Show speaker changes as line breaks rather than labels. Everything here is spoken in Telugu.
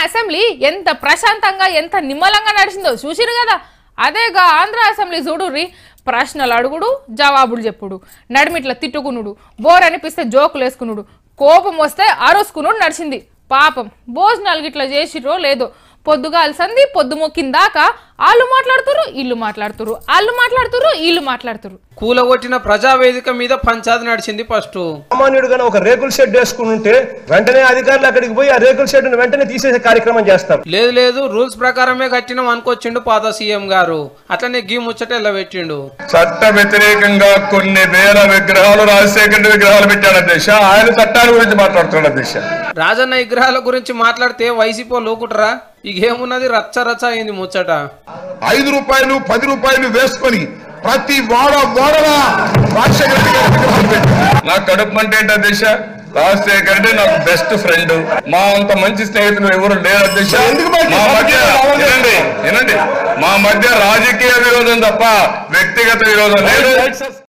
అసెంబ్లీ ఎంత ప్రశాంతంగా ఎంత నిమ్మలంగా నడిచిందో చూసిరు కదా అదేగా ఆంధ్ర అసెంబ్లీ చూడుర్రి ప్రశ్నలు అడుగుడు జవాబులు చెప్పుడు నడిమిట్ల తిట్టుకునుడు బోర్ అనిపిస్తే జోకులు వేసుకునుడు కోపం వస్తే అరుసుకునుడు నడిచింది పాపం భోజనాలు గిట్లా చేసిరో లేదో పొద్దుగాల సంధి పొద్దు మొక్కిందాకా వాళ్ళు మాట్లాడుతురు ఇల్లు మాట్లాడుతురు వాళ్ళు మాట్లాడుతురు వీళ్ళు మాట్లాడుతురు
కూలగొట్టిన ప్రజావేదిక మీద పంచాది నడిచింది ఫస్ట్
సామాన్యుడుగా ఒక రేకుల షెడ్ వేసుకుని ఉంటే వెంటనే అధికారులు అక్కడికి పోయి ఆ రేకుల షెడ్ వెంటనే తీసేసే కార్యక్రమం చేస్తారు
లేదు లేదు రూల్స్ ప్రకారమే కట్టినాం అనుకొచ్చిండు పాత సీఎం గారు అట్లనే గీ ముచ్చట ఇలా పెట్టిండు
చట్ట వ్యతిరేకంగా కొన్ని వేల విగ్రహాలు రాజశేఖర విగ్రహాలు పెట్టాడు అధ్యక్ష ఆయన చట్టాల గురించి మాట్లాడుతున్నాడు అధ్యక్ష
రాజన్న విగ్రహాల గురించి మాట్లాడితే వైసీపీ లోకుటరా ఇక ఏమున్నది రచ్చ రచ్చ అయింది ముచ్చట
ఐదు రూపాయలు పది రూపాయలు వేసుకొని ప్రతి వాడ వాడలా రాజశేఖర రెడ్డి గారి విగ్రహాలు పెట్టాడు. నా కడుపు అంటే ఏంటి అధ్యక్ష రాజశేఖర రెడ్డి నాకు బెస్ట్ ఫ్రెండ్ మా అంత మంచి స్నేహితులు ఎవరు లేరు అధ్యక్ష మా మధ్య వినండి వినండి మా మధ్య రాజకీయ విరోధం తప్ప వ్యక్తిగత విరోధం లేదు